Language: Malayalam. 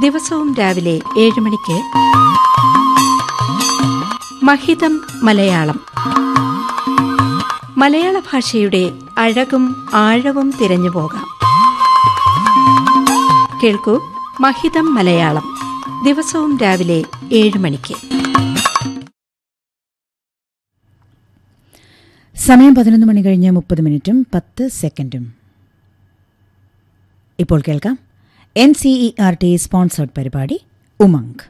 ദിവസവും രാവിലെ ഏഴ് മണിക്ക് മഹിതം മലയാളം മലയാള ഭാഷയുടെ അഴകും ആഴവും തിരഞ്ഞു പോകാം കേൾക്കൂ മഹിതം മലയാളം ദിവസവും രാവിലെ ഏഴ് മണിക്ക് സമയം പതിനൊന്ന് മണി കഴിഞ്ഞ് മുപ്പത് മിനിറ്റും പത്ത് സെക്കൻഡും ഇപ്പോൾ കേൾക്കാം N C E R T sponsored പരിപാടി ഉമംഗ്